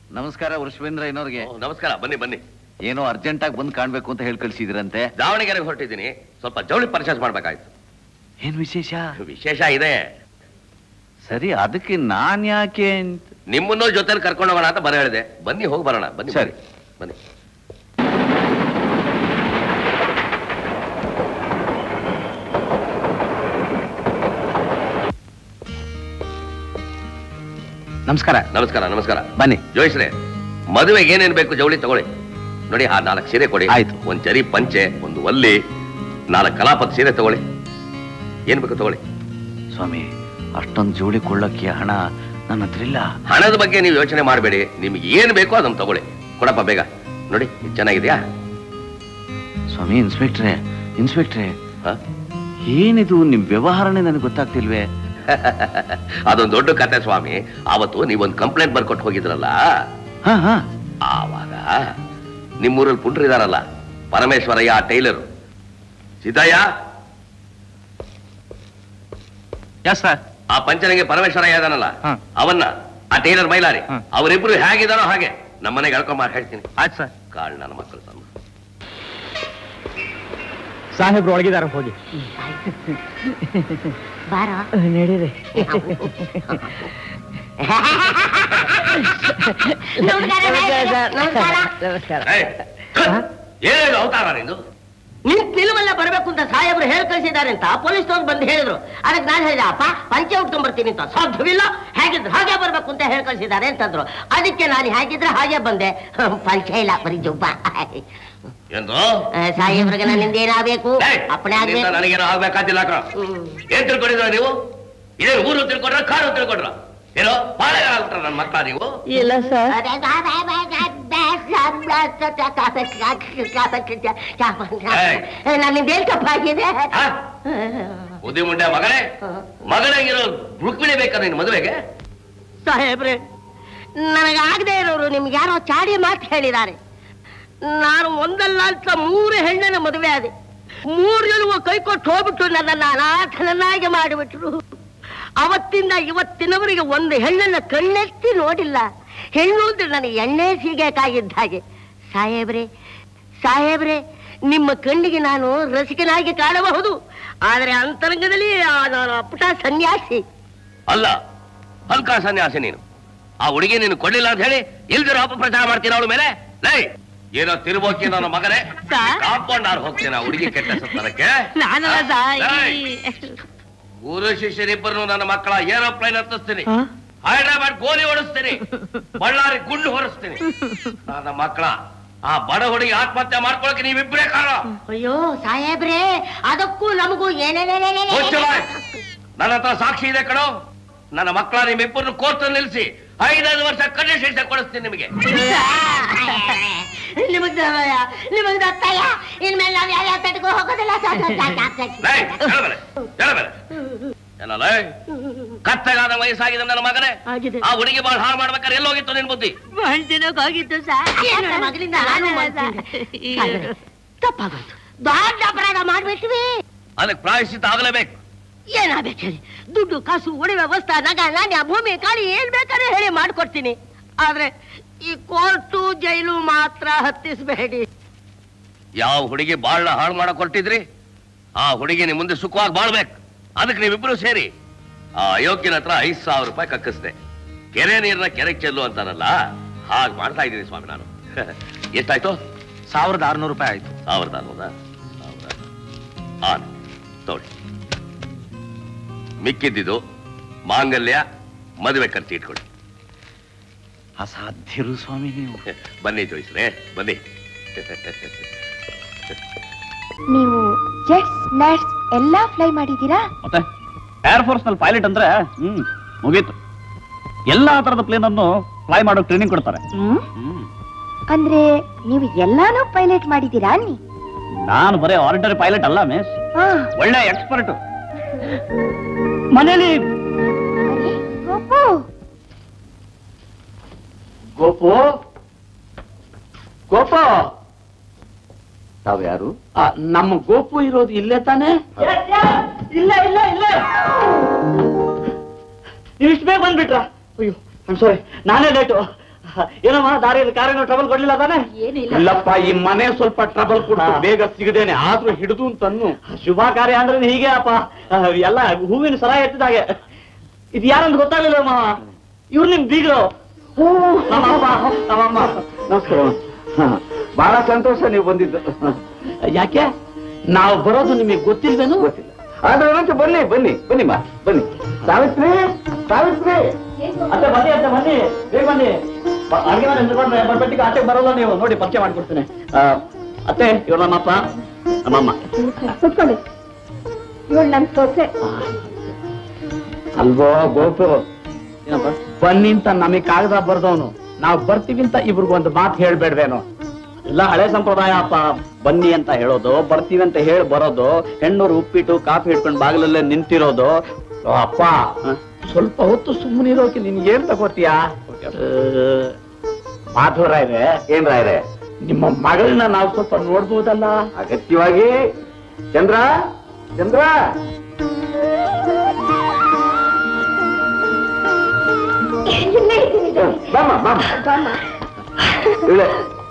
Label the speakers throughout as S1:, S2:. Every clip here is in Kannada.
S1: ನಮಸ್ಕಾರ ವೃಷಭೇಂದ್ರ ಏನೋರ್ಗೆ
S2: ಓ, ನಮಸ್ಕಾರ ಬನ್ನಿ ಬನ್ನಿ
S1: ಏನೋ ಅರ್ಜೆಂಟ್ ಆಗಿ ಬಂದು ಕಾಣ್ಬೇಕು ಅಂತ ಹೇಳಿ ಕಳ್ಸಿದ್ರಂತೆ
S2: ದಾವಣಗೆರೆಗೆ ಹೊರಟಿದ್ದೀನಿ ಸ್ವಲ್ಪ ಜವಳಿ ಪರ್ಚೇಸ್ ಮಾಡ್ಬೇಕಾಯ್ತು
S1: ಏನ್ ವಿಶೇಷ
S2: ವಿಶೇಷ ಇದೆ
S1: ಸರಿ ಅದಕ್ಕೆ ನಾನ್ ಯಾಕೆ ಅಂತ
S2: ನಿಮ್ಮನ್ನು ಜೊತೆಲಿ ಕರ್ಕೊಂಡು ಹೋಗೋಣ ಅಂತ ಬರ ಹೇಳಿದೆ ಬನ್ನಿ ಹೋಗಿ ಬರೋಣ ಬನ್ನಿ
S1: ಸರಿ.
S2: ಬನ್ನಿ
S1: ನಮಸ್ಕಾರ
S2: ನಮಸ್ಕಾರ ನಮಸ್ಕಾರ
S1: ಬನ್ನಿ
S2: ಜೋಯಿಸ್ರೆ ಮದುವೆಗೆ ಏನೇನ್ ಬೇಕು ಜವಳಿ ತಗೊಳ್ಳಿ ನೋಡಿ ಆ ನಾಲ್ಕು ಸೀರೆ ಕೊಡಿ
S1: ಆಯ್ತು.
S2: ಒಂದ್ ಜರಿ ಪಂಚೆ ಒಂದು ಒಲ್ಲಿ ನಾಲ್ಕು ಕಲಾಪದ ಸೀರೆ ತಗೊಳ್ಳಿ ಏನ್ ಬೇಕು ತಗೊಳ್ಳಿ
S1: ಸ್ವಾಮಿ ಅಷ್ಟೊಂದು ಜೋಡಿ ಕೊಳ್ಳಕ್ಕೆ ಹಣ ನನ್ನ ಹತ್ರ ಇಲ್ಲ
S2: ಹಣದ ಬಗ್ಗೆ ನೀವು ಯೋಚನೆ ಮಾಡಬೇಡಿ ನಿಮ್ಗೆ ಏನ್ ಬೇಕೋ ಅದನ್ನ ತಗೊಳ್ಳಿ ಕೊಡಪ್ಪ ಬೇಗ ನೋಡಿ ಇದು ಚೆನ್ನಾಗಿದ್ಯಾ
S1: ಸ್ವಾಮಿ ಇನ್ಸ್ಪೆಕ್ಟ್ರೆ ಇನ್ಸ್ಪೆಕ್ಟ್ರೆ
S2: ಹ?
S1: ಏನಿದು ನಿಮ್ ವ್ಯವಹಾರನೇ ನನಗೆ ಗೊತ್ತಾಗ್ತಿಲ್ವೇ
S2: ಅದೊಂದು ದೊಡ್ಡ ಕತೆ ಸ್ವಾಮಿ ಆವತ್ತು ನೀವೊಂದು ಕಂಪ್ಲೇಂಟ್ ಬರ್ಕೊಟ್ಟು ಹೋಗಿದ್ರಲ್ಲ
S1: ಹಾ ಹಾ
S2: ಆವಾಗ ನಿಮ್ಮೂರಲ್ಲಿ ಪುಂಡ್ರಿದಾರಲ್ಲ Parameshwaraiah tailor Siddaiah
S1: yes sir
S2: ಆ ಪಂಚನಿಗೆ ಪರಮೇಶ್ವರಯ್ಯ ಇದಾನಲ್ಲ
S1: ಹ.
S2: ಅವನ್ನ ಆ ಟೈಲರ್ ಮೈಲಾರಿ
S1: ಹ.
S2: ಅವರಿಬ್ರು ಹೇಗಿದಾರೋ ಹಾಗೆ ನಮ್ಮನೆಗೆ ಎಳ್ಕೊಂಬ ಹೇಳ್ತೀನಿ
S1: ಆಯ್ತು ಸರ್
S2: ಕಾಳ್ ನನ್ನ ಮಕ್ಕಳು ತಮ್ಮ
S3: ಸಾಹೇಬ್ರು ಒಳಗಿದಾರ ಹೋಗಿ
S4: ಬಾರ
S3: ನಡೀರಿ
S4: ನಮಸ್ಕಾರ ನಮಸ್ಕಾರ
S3: ನಮಸ್ಕಾರ
S2: ಏಯ್, ಹ? ಏನೇನು ಅವತಾರ ನಿಂದು
S4: ನಿಂತ್ ನಿಲ್ವಲ್ಲ ಬರ್ಬೇಕು ಅಂತ ಸಾಹೇಬ್ರು ಹೇಳಿ ಕಳಿಸಿದ್ದಾರೆ ಅಂತ ಪೊಲೀಸ್ನವ್ರು ಬಂದು ಹೇಳಿದ್ರು ಅದಕ್ಕೆ ನಾನು ಹೇಳಿದೆ ಅಪ್ಪ ಪಂಚೆ ಉಟ್ಕೊಂಡ್ ಬರ್ತೀನಿ ಅಂತ ಸಾಧ್ಯವಿಲ್ಲ ಹೇಗಿದ್ರು ಹಾಗೆ ಬರ್ಬೇಕು ಅಂತ ಹೇಳಿ ಕಳಿಸಿದ್ದಾರೆ ಅಂತಂದ್ರು ಅದಕ್ಕೆ ನಾನು ಹೇಗಿದ್ರೆ ಹಾಗೆ ಬಂದೆ ಪಂಚೆ ಇಲ್ಲ ಬರೀ ಜುಬ್ಬ
S2: ಎಂದು
S4: ಆ, ಸಾಹೇಬ್ರಿಗೆ ನನ್ನಿಂದ ಏನಾಗಬೇಕು
S2: ಏಯ್,
S4: ಅಪ್ಪಣೆ
S2: ನಿನ್ನಿಂದ
S4: ಆಗ್ಬೇಕು
S2: ನನಗೇನು ಆಗ್ಬೇಕಾದಿಲ್ಲ ಕಣ
S4: ಹ್ಮ್.
S2: ಏನ್ ತಿಳ್ಕೊಂಡಿದ್ರ ನೀವು ಇದೇ ಊರು ತಿಳ್ಕೊಂಡ್ರ ಕಾರು ತಿಳ್ಕೊಂಡ್ರ ಏನೋ ಪಾಳೆಗಾರ ಆಗ್ಬಿಟ್ರ ನನ್ನ ಮಕ್ಕಳ ನೀವು
S3: ಇಲ್ಲ ಸರ್
S4: ನನ್ನಿಂದ ಏನ್ ತಪ್ಪಾಗಿದೆ
S2: ಹ? ಬುದ್ಧಿ ಮುಂಡೆ ಮಗನೇ ಮಗನಾಗಿರೋ ರುಕ್ಮಿಣಿ ಬೇಕಾ ನಿನ್ ಮದುವೆಗೆ
S4: ಸಾಹೇಬ್ರೆ ನನಗಾಗದೆ ಇರೋರು ನಿಮ್ಗೆ ಯಾರೋ ಚಾಡಿ ಮಾತು ಹೇಳಿದ್ದಾರೆ ನಾನು ಒಂದಲ್ಲ ಅಂತ ಮೂರು ಹೆಣ್ಣನ ಮದುವೆ ಆದೆ ಮೂರು ಜನ ಕೈ ಕೊಟ್ಟು ಹೋಗ್ಬಿಟ್ಟು ನನ್ನನ್ನ ಅನಾಥನನ್ನಾಗಿ ಮಾಡಿಬಿಟ್ರು ಅವತ್ತಿಂದ ಇವತ್ತಿನವರೆಗೆ ಒಂದು ಹೆಣ್ಣನ್ನ ಕಣ್ಣೆತ್ತಿ ನೋಡಿಲ್ಲ ಹೆಣ್ಣು ಅಂದ್ರೆ ನನಗೆ ಎಣ್ಣೆ ಸೀಗೆಕಾಗಿದ್ದ ಹಾಗೆ ಸಾಹೇಬ್ರೆ ಸಾಹೇಬ್ರೆ ನಿಮ್ಮ ಕಣ್ಣಿಗೆ ನಾನು ರಸಿಕನಾಗಿ ಕಾಣಬಹುದು ಆದರೆ ಅಂತರಂಗದಲ್ಲಿ ಆ ನಾನು ಅಪ್ಪಟ ಸನ್ಯಾಸಿ
S2: ಅಲ್ಲ ಹಲ್ಕ ಸನ್ಯಾಸಿ ನೀನು ಆ ಹುಡುಗಿ ನೀನು ಕೊಡ್ಲಿಲ್ಲ ಅಂತ ಹೇಳಿ ಇಲ್ದಿರೋ ಅಪಪ್ರಚಾರ ಮಾಡ್ತೀನಿ ಅವಳ ಮೇಲೆ ಲೈ ಏನೋ ತಿರುಬೋಕಿ ನನ್ನ ಮಗನೇ
S4: ಸರ್?
S2: ಕಾಂಪೌಂಡ್ ಆರ್ ಹೋಗ್ತೀನಿ ಆ ಹುಡುಗಿ ಕೆಟ್ಟ ಸತ್ತನಕ್ಕೆ
S4: ನಾನಲ್ಲ ಸಾಯಿ
S2: ಗುರು ಶಿಷ್ಯರಿಬ್ಬರು ನನ್ನ ಮಕ್ಕಳ ಏರೋಪ್ಲೈನ್ ಹತ್ತಿಸ್ತೀನಿ ಹೈದರಾಬಾದ್ ಗೋಲಿ ಓಡಿಸ್ತೀನಿ ಬಳ್ಳಾರಿ ಗುಂಡು ಹೊರಿಸ್ತೀನಿ ನನ್ನ ಮಕ್ಕಳ ಆ ಬಡ ಹುಡುಗಿ ಆತ್ಮಹತ್ಯೆ ಮಾಡ್ಕೊಳಕ್ಕೆ ನೀವಿಬ್ಬರೇ ಕಾರಣ
S4: ಅಯ್ಯೋ ಸಾಹೇಬ್ರೆ ಅದಕ್ಕೂ ನಮಗೂ
S2: ಮುಚ್ಚು ಬಾಯ್.
S4: ಏನೇನೇ
S2: ನನ್ನ ಹತ್ರ ಸಾಕ್ಷಿ ಇದೆ ಕಣೋ ನನ್ನ ಮಕ್ಕಳ ನಿಮ್ಮಿಬ್ಬರನ್ನು ಕೋರ್ಟ್ ನಿಲ್ಲಿಸಿ ಐದೈದು ವರ್ಷ ಕಡ್ಡಿ ಶಿಕ್ಷೆ ಕೊಡಿಸ್ತೀನಿ ನಿಮಗೆ
S4: ನಿಮಗ್ ದಯ ನಿಮಗ್ ದತ್ತಯ್ಯ ಇನ್ಮೇಲೆ ನಾವ್ ಯಾವ ಪೆಟ್ಕೋ ಹೋಗೋದಿಲ್ಲ ಸಾಕ್ ಸಾಕ್ ಸಾಕ್ ಸಾಕ್ ಸಾಕ್.
S2: ಲೇ, ಹೇಳಬೇರೆ, ಹೇಳಬೇರೆ. ಏನಲ್ಲ ಕತ್ತಗಾದ ವಯಸ್ಸಾಗಿದೆ ನನ್ನ ಮಗನೇ
S4: ಆಗಿದೆ.
S2: ಆ ಹುಡುಗಿ ಬಾಳ್ ಹಾಳು ಮಾಡ್ಬೇಕಾದ್ರೆ ಎಲ್ಲೋಗಿತ್ತು ನಿನ್ ಬುದ್ಧಿ
S4: ಹೋಗಿತ್ತು ಸರ್ ನನ್ನ ಮಗಳಿಂದ ನಾನು ಮಾಡ್ತೀನಿ. ಸಾಹೇಬ್ರೆ, ತಪ್ಪಾಗೋಯ್ತು ದೊಡ್ಡ ಅಪರಾಧ ಮಾಡ್ಬಿಟ್ವಿ
S2: ಅದಕ್ಕೆ ಪ್ರಾಯಶ್ಚಿತ್ತ ಆಗಲೇಬೇಕು
S4: ಏನಾಗ್ಬೇಕು ಹೇಳಿ ದುಡ್ಡು ಕಾಸು ಒಡವೆ ವಸ್ತ್ರ ನಗ ನಾಣ್ಯ ಭೂಮಿ ಕಾಳಿ ಏನ್ ಬೇಕಾದ್ರೆ ಹೇಳಿ ಮಾಡ್ಕೊಡ್ತೀನಿ ಆದ್ರೆ ಈ ಕೋರ್ಟು ಜೈಲು ಮಾತ್ರ ಹತ್ತಿಸ್ಬೇಡಿ
S2: ಯಾವ ಹುಡುಗಿ ಬಾಳ್ನ ಹಾಳು ಮಾಡಕ್ ಹೊರಟಿದ್ರಿ ಆ ಹುಡುಗಿ ನಿಮ್ ಮುಂದೆ ಸುಖವಾಗಿ ಬಾಳ್ಬೇಕು ಅದಕ್ಕೆ ನೀವಿಬ್ರು ಸೇರಿ ಆ ಅಯೋಗ್ಯನ ಹತ್ರ ಐದ್ ಸಾವಿರ ರೂಪಾಯಿ ಕಕ್ಕಿಸ್ದೆ ಕೆರೆ ನೀರ್ನ ಕೆರೆಗೆ ಚೆಲ್ಲು ಅಂತಾನಲ್ಲ ಹಾಗೆ ಮಾಡ್ತಾ ಇದ್ದೀನಿ ಸ್ವಾಮಿ ನಾನು ಎಷ್ಟಾಯ್ತು
S1: ಸಾವಿರದ ಆರ್ನೂರು ರೂಪಾಯಿ ಆಯ್ತು
S2: ಸಾವಿರದ ಅನ್ನೋದಾ ಸಾವಿರದ ಆನ್ ತಗೊಳ್ಳಿ ಮಿಕ್ಕಿದ್ದಿದ್ದು ಮಾಂಗಲ್ಯ ಮದುವೆ ಖರ್ಚು ಇಟ್ಕೊಳ್ಳಿ
S1: ಅಸಾಧ್ಯರು ಸ್ವಾಮಿ ನೀವು
S2: ಬನ್ನಿ ಜೋಯಿಸ್ರೆ ಬನ್ನಿ
S5: ನೀವು ಜೆಟ್ಸ್ ನಟ್ಸ್ ಎಲ್ಲಾ ಫ್ಲೈ ಮಾಡಿದೀರಾ
S3: ಮತ್ತೆ ಏರ್ ಫೋರ್ಸ್ ನಲ್ಲಿ ಪೈಲಟ್ ಅಂದ್ರೆ ಹ್ಮ್ ಮುಗೀತು ಎಲ್ಲಾ ತರದ ಪ್ಲೇನ್ ಅನ್ನು ಫ್ಲೈ ಮಾಡೋ ಟ್ರೈನಿಂಗ್ ಕೊಡ್ತಾರೆ
S5: ಹ್ಮ್
S3: ಹ್ಮ್
S5: ಅಂದ್ರೆ ನೀವು ಎಲ್ಲಾನು ಪೈಲಟ್ ಮಾಡಿದೀರಾ ಅನ್ನಿ
S3: ನಾನು ಬರೀ ಆರ್ಡಿನರಿ ಪೈಲಟ್ ಅಲ್ಲ ಮಿಸ್
S5: ಹಾ
S3: ಒಳ್ಳೆ ಎಕ್ಸ್ಪರ್ಟ್ ಮನೇಲಿ
S5: ಅರೆ, ಗೋಪು
S6: ಗೋಪು ಗೋಪು
S1: ತಾವ್ಯಾರು
S6: ಆ, ನಮ್ಮ ಗೋಪು ಇರೋದು ಇಲ್ಲೇ ತಾನೇ ಇಲ್ಲ ಇಲ್ಲ ಇಲ್ಲ ನೀವು ಇಷ್ಟು ಬೇಗ ಬಂದ್ಬಿಟ್ರ ಅಯ್ಯೋ ಸಾರಿ ನಾನೇ ಲೇಟು
S3: ಏನಮ್ಮ ದಾರಿಯಲ್ಲಿ ಕಾರೇನು ಟ್ರಬಲ್ ಕೊಡ್ಲಿಲ್ಲ ತಾನೆ
S6: ಇಲ್ಲಪ್ಪ ಈ ಮನೆ ಸ್ವಲ್ಪ ಟ್ರಬಲ್ ಕೊಟ್ಟು ಬೇಗ ಸಿಗದೇನೆ ಆದ್ರೂ ಹಿಡಿದು ಅಂತನ್ನು
S3: ಶುಭ ಕಾರ್ಯ ಅಂದ್ರೆ ಹೀಗೆ ಅಪ್ಪ ಆ, ಎಲ್ಲ ಹೂವಿನ ಸರ ಎತ್ತಿದಾಗೆ ಇದು ಯಾರಂತ ಗೊತ್ತಾಗಲಿಲ್ಲ ಮಾವ ಇವ್ರು ನಿಮ್ ಬೀಗರು ನಮ್ಮಪ್ಪ ನಮ್ಮಮ್ಮ
S6: ನಮಸ್ಕಾರ ಬಹಳ ಸಂತೋಷ ನೀವು ಬಂದಿದ್ದು ಯಾಕೆ ನಾವು ಬರೋದು ನಿಮಗೆ ಗೊತ್ತಿಲ್ವೇನು ಗೊತ್ತಿಲ್ಲ ಆದ್ರೆ ಒಂದೊಂದು ಬನ್ನಿ ಬನ್ನಿ ಬನ್ನಿ ಮಾ ಬನ್ನಿ ಸಾವಿತ್ರಿ ಸಾವಿತ್ರಿ
S3: ಅತ್ತೆ ಬನ್ನಿ ಅತ್ತೆ ಬನ್ನಿ ಬೇಗ ಬನ್ನಿ ಬ- ಅಡ್ಗೆ ಮನೆ ನಿಂತ್ಕೊಂಡ್ರೆ ಬರ್ಬೇಕಿಗೆ ಆಚೆಗೆ ಬರೋಲ್ಲ ನೀವು ನೋಡಿ ಪರಿಚಯ ಮಾಡ್ಕೊಡ್ತೀನಿ ಆ, ಅತ್ತೆ ಇವ್ರು ನಮ್ಮಪ್ಪ ನಮ್ಮಮ್ಮ
S5: ಕುತ್ಕೊಳ್ಳಿ ಇವಳು ನನ್ ಸೊಸೆ
S6: ಅಲ್ವೋ ಗೋಪು
S3: ಏನಪ್ಪ
S6: ಬನ್ನಿ ಅಂತ ನಮಗೆ ಕಾಗದ ಬರ್ದವನು ನಾವು ಬರ್ತೀವಿ ಅಂತ ಇಬ್ರಿಗೊಂದು ಮಾತು ಹೇಳ್ಬೇಡ್ವೇನೋ
S3: ಎಲ್ಲ ಹಳೆ ಸಂಪ್ರದಾಯ ಅಪ್ಪ ಬನ್ನಿ ಅಂತ ಹೇಳೋದು ಬರ್ತೀವಿ ಅಂತ ಹೇಳಿ ಬರೋದು ಹೆಣ್ಣೂರು ಉಪ್ಪಿಟ್ಟು ಕಾಫಿ ಹಿಡ್ಕೊಂಡು ಬಾಗಿಲಲ್ಲೇ ನಿಂತಿರೋದು
S6: ಓ ಅಪ್ಪ ಸ್ವಲ್ಪ ಹೊತ್ತು ಸುಮ್ಮನಿರೋಕೆ ನಿನ್ಗೆ ಏನ್ ತಗೋತೀಯಾ ಮಾಧವರ ಇದೆ
S2: ಏನ್ ರಾಯ್ರೆ
S6: ನಿಮ್ಮ ಮಗಳನ್ನ ನಾವು ಸ್ವಲ್ಪ ನೋಡ್ಬೋದಲ್ಲ
S2: ಅಗತ್ಯವಾಗಿ ಚಂದ್ರ ಚಂದ್ರ
S5: ಇಲ್ಲೇ ಇದ್ದೀನಿ
S2: ಬಾಮ ಬಾಮ
S5: ಬಾಮ್ಮ.
S2: ಇಳೆ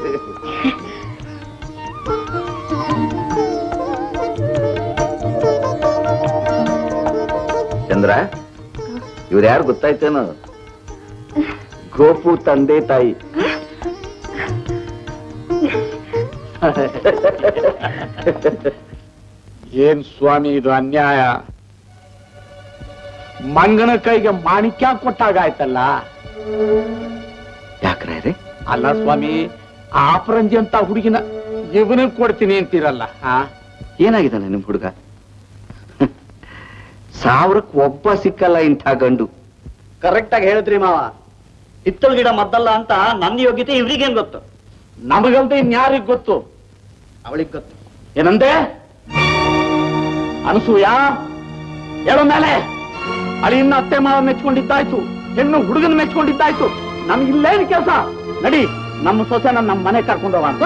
S2: ಚಂದ್ರ ಇವ್ರು ಯಾರು ಗೊತ್ತಾಯ್ತೇನೋ ಗೋಪು ತಂದೆ ತಾಯಿ
S6: ಏನ್ ಸ್ವಾಮಿ ಇದು ಅನ್ಯಾಯ ಮಂಗನ ಕೈಗೆ ಮಾಣಿಕ್ಯ ಕೊಟ್ಟಾಗಾಯ್ತಲ್ಲ
S2: ಯಾಕ್ರೆ
S6: ಅಲ್ಲ ಸ್ವಾಮಿ ಆ ಅಪರಂಜಿ ಅಂತ ಹುಡುಗಿನ ಇವನಿಗೆ ಕೊಡ್ತೀನಿ ಅಂತೀರಲ್ಲ ಆ
S2: ಏನಾಗಿದ್ದಾನೆ ನಿಮ್ ಹುಡುಗ ಸಾವಿರಕ್ಕೆ ಒಬ್ಬ ಸಿಕ್ಕಲ್ಲ ಇಂಥ ಗಂಡು
S3: ಕರೆಕ್ಟ್ ಆಗಿ ಹೇಳಿದ್ರಿ ಮಾವ ಹಿತ್ತಲ್ ಗಿಡ ಮದ್ದಲ್ಲ ಅಂತ ನನ್ನ ಯೋಗ್ಯತೆ ಇವ್ರಿಗೇನ್ ಗೊತ್ತು
S6: ನಮಗಲ್ದೆ ಇನ್ಯಾರಿಗ್ ಗೊತ್ತು
S3: ಅವಳಿಗೆ ಗೊತ್ತು
S6: ಏನಂದೆ ಅನಸೂಯ ಹೇಳೋ ಮೇಲೆ ಅಳಿಯನ್ನ ಅತ್ತೆ ಮಾವ ಮೆಚ್ಕೊಂಡಿದ್ದಾಯ್ತು ಹೆಣ್ಣು ಹುಡುಗನ ಮೆಚ್ಕೊಂಡಿದ್ದಾಯ್ತು ನಮ್ಗಿಲ್ಲೇನು ಕೆಲಸ ನಡಿ ನಮ್ಮ ಸೊಸೆನ ನಮ್ಮ ಮನೆ ಕರ್ಕೊಂಡು ಹೋಗೋಣ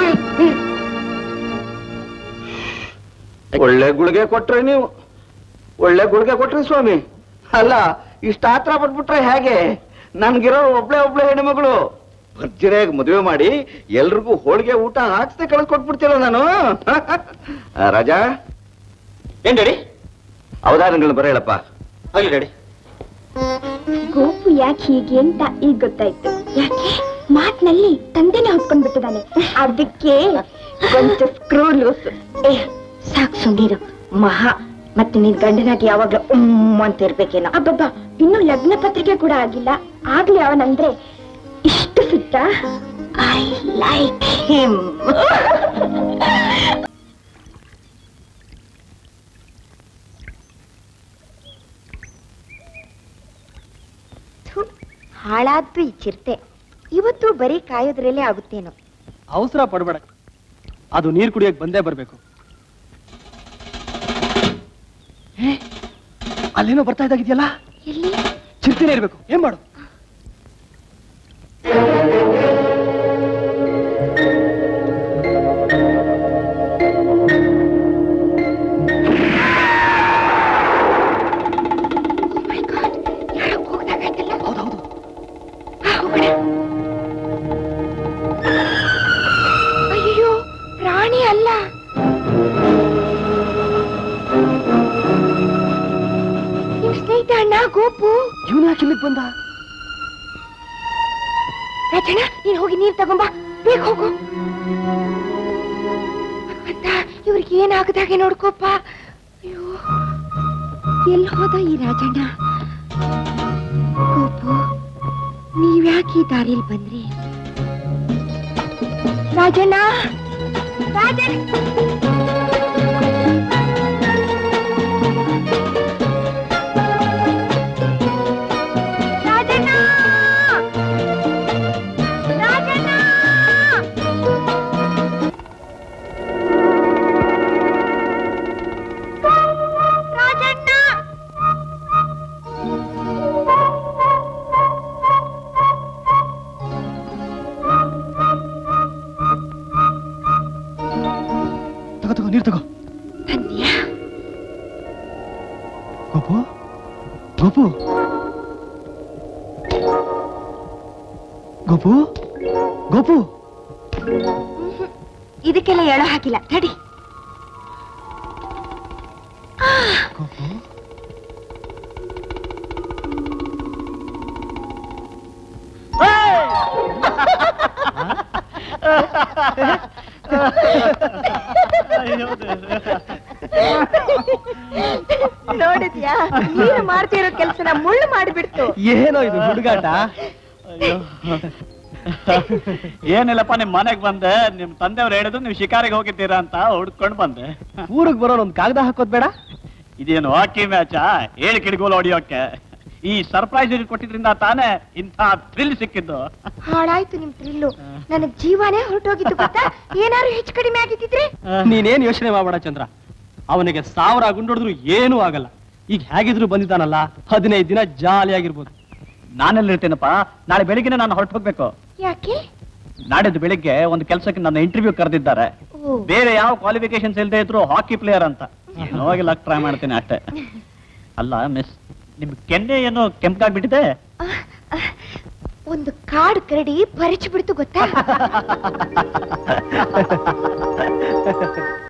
S2: ಒಳ್ಳೆ ಗುಳಿಗೆ ಕೊಟ್ರೆ ನೀವು ಒಳ್ಳೆ ಗುಳಿಗೆ ಕೊಟ್ರಿ ಸ್ವಾಮಿ ಅಲ್ಲ ಇಷ್ಟ ಆತ್ರ ಪಟ್ಬಿಟ್ರೆ ಹೇಗೆ ನನ್ಗಿರೋ ಒಬ್ಳೆ ಒಬ್ಳೆ ಹೆಣ್ಮಗಳು ಭರ್ಜರಿಯಾಗಿ ಮದುವೆ ಮಾಡಿ ಎಲ್ರಿಗೂ ಹೋಳಿಗೆ ಊಟ ಹಾಕ್ಸ್ದೆ ಕಳ್ಸ್ಕೊಟ್ಬಿಡ್ತೀರ ನಾನು ಆ, ರಾಜಾ
S3: ಏನ್ ಡ್ಯಾಡಿ
S2: ಅವಧಾನಗಳನ್ನ ಬರ ಹೇಳಪ್ಪ
S3: ಆಗ್ಲಿ ಡ್ಯಾಡಿ
S5: ಗೋಪು ಯಾಕೆ ಹೀಗೆ ಅಂತ ಈಗ ಗೊತ್ತಾಯ್ತು ಯಾಕೆ ಮಾತ್ನಲ್ಲಿ ತಂದೆನೆ ಹೊತ್ಕೊಂಡ್ ಬಿಟ್ಟಿದ್ದಾನೆ ಅದಕ್ಕೆ ಕೊಂಚ ಸ್ಕ್ರೂ ಲೂಸ್ ಏ ಸಾಕ್ ಸುಂದೀರು ಮಹಾ ಮತ್ತೆ ನೀನ್ ಗಂಡನಾಗಿ ಯಾವಾಗ್ಲೂ ಉಮ್ ಅಂತ ಇರ್ಬೇಕೇನೋ ಅಬ್ಬಬ್ಬ ಇನ್ನು ಲಗ್ನ ಪತ್ರಿಕೆ ಕೂಡ ಆಗಿಲ್ಲ ಆಗ್ಲಿ ಅವನಂದ್ರೆ ಇಷ್ಟು ಸುತ್ತ ಐ ಲೈಕ್ ಹಿಮ್ ಹಾಳಾದ್ದು ಈ ಚಿರತೆ ಇವತ್ತು ಬರೀ ಕಾಯೋದ್ರಲ್ಲೇ ಆಗುತ್ತೇನೋ
S7: ಅವಸರ ಪಡಬೇಡ ಅದು ನೀರು ಕುಡಿಯಕ್ ಬಂದೇ ಬರ್ಬೇಕು ಏ, ಅಲ್ಲೇನೋ ಬರ್ತಾ ಇದ್ದಾಗಿದೆಯಲ್ಲ
S5: ಎಲ್ಲಿ
S7: ಚಿರ್ತಿನೇ ಇರ್ಬೇಕು ಏನ್ ಮಾಡು ಹೌದೌದು
S5: ಅಯ್ಯೋ ಪ್ರಾಣಿ ಅಲ್ಲ ನಿಮ್ ಸ್ನೇಹಿತ ಅಣ್ಣ ಗೋಪು
S7: ಇವನು ಯಾಕೆ ಇಲ್ಲಿಗೆ ಬಂದ
S5: ರಾಜಣ್ಣ ನೀನ್ ಹೋಗಿ ನೀರ್ ತಗೊಂಬಾ ಬೇಗ ಹೋಗು ಅಂತ ಇವ್ರಿಗೆ ಏನಾಗದಾಗೆ ನೋಡ್ಕೋಪ ಅಯ್ಯೋ ಎಲ್ಲಿ ಹೋದ ಈ ರಾಜಣ್ಣ ಗೋಪು ನೀವ್ಯಾಕೆ ಈ ದಾರಿಯಲ್ಲಿ ಬಂದ್ರಿ ರಾಜಣ್ಣ ರಾಜಣ್ಣ ರಾಜಣ್ಣ ರಾಜಣ್ಣ ರಾಜಣ್ಣ
S7: ತಗೋ ತಗೋ ನೀರು ತಗೋ
S5: ತಂದ್ಯಾ
S7: ಗೋಪು ಗೋಪು ಗೋಪು ಗೋಪು
S5: ಇದಕ್ಕೆಲ್ಲ ಹೇಳೋ ಹಾಕಿಲ್ಲ ತಡಿ ನೋಡಿದ್ಯಾ ನೀನು ಮಾಡ್ತಿರೋ ಕೆಲ್ಸನ ಮುಳ್ಳು ಮಾಡಿಬಿಡ್ತು
S7: ಏನೋ ಇದು ಹುಡುಗಾಟ ಏನಿಲ್ಲಪ್ಪ ನಿಮ್ ಮನೆಗ್ ಬಂದೆ ನಿಮ್ ತಂದೆಯವ್ರು ಹೇಳಿದ್ರು ನೀವು ಶಿಕಾರಿಗೆ ಹೋಗಿದ್ದೀರಾ ಅಂತ ಹುಡ್ಕೊಂಡ್ ಬಂದೆ ಊರಿಗೆ ಬರೋನ್ ಒಂದ್ ಕಾಗದ ಹಾಕೋದ್ ಬೇಡ ಇದೇನು ಹಾಕಿ ಮ್ಯಾಚ ಹೇಳಿ ಕಿಡಿಗೋಲು ಹೊಡಿಯೋಕೆ ಈ ಸರ್ಪ್ರೈಸ್ ಕೊಟ್ಟಿದ್ರಿಂದ ತಾನೇ ಇಂಥ ಥ್ರಿಲ್ ಸಿಕ್ಕಿದ್ದು
S5: ಹಾಳಾಯ್ತು ನಿಮ್ ಥ್ರಿಲ್ಲು ನನಗ್ ಜೀವನೇ ಹೊರಟೋಗಿತ್ತು ಗೊತ್ತಾ ಏನಾರು ಹೆಚ್ಚು ಕಡಿಮೆ ಆಗಿದ್ದಿದ್ರೆ
S7: ನೀನೇನ್ ಯೋಚನೆ ಮಾಡಬೇಡ ಚಂದ್ರ ಅವನಿಗೆ ಸಾವಿರ ಗುಂಡೊಡಿದ್ರು ಏನೂ ಆಗಲ್ಲ ಈಗ ಹೇಗಿದ್ರು ಬಂದಿದ್ದಾನಲ್ಲ ಹದಿನೈದು ದಿನ ಜಾಲಿಯಾಗಿರ್ಬೋದು ನಾನೆಲ್ಲಿರ್ತೇನಪ್ಪ ನಾಳೆ ಬೆಳಿಗ್ಗೆ ನಾನು ಹೊರಟು ಹೋಗ್ಬೇಕು
S5: ಯಾಕೆ
S7: ನಾಡಿದ್ದು ಬೆಳಿಗ್ಗೆ ಒಂದು ಕೆಲಸಕ್ಕೆ ನನ್ನ ಇಂಟರ್ವ್ಯೂ ಕರೆದಿದ್ದಾರೆ
S5: ಓ
S7: ಬೇರೆ ಯಾವ ಕ್ವಾಲಿಫಿಕೇಶನ್ಸ್ ಇಲ್ಲದೆ ಇದ್ರು ಹಾಕಿ ಪ್ಲೇಯರ್ ಅಂತ ಏನೋ ಲಕ್ ಟ್ರೈ ಮಾಡ್ತೀನಿ ಅಷ್ಟೇ ಅಲ್ಲ ಮಿಸ್ ನಿಮ್ ಕೆನ್ನೆ ಏನೋ ಕೆಂಪಾಗ್ಬಿಟ್ಟಿದೆ
S5: ಅಹ್, ಅಹ್, ಒಂದು ಕಾಡು ಕರಡಿ ಪರಿಚಿ ಬಿಡ್ತು ಗೊತ್ತಾ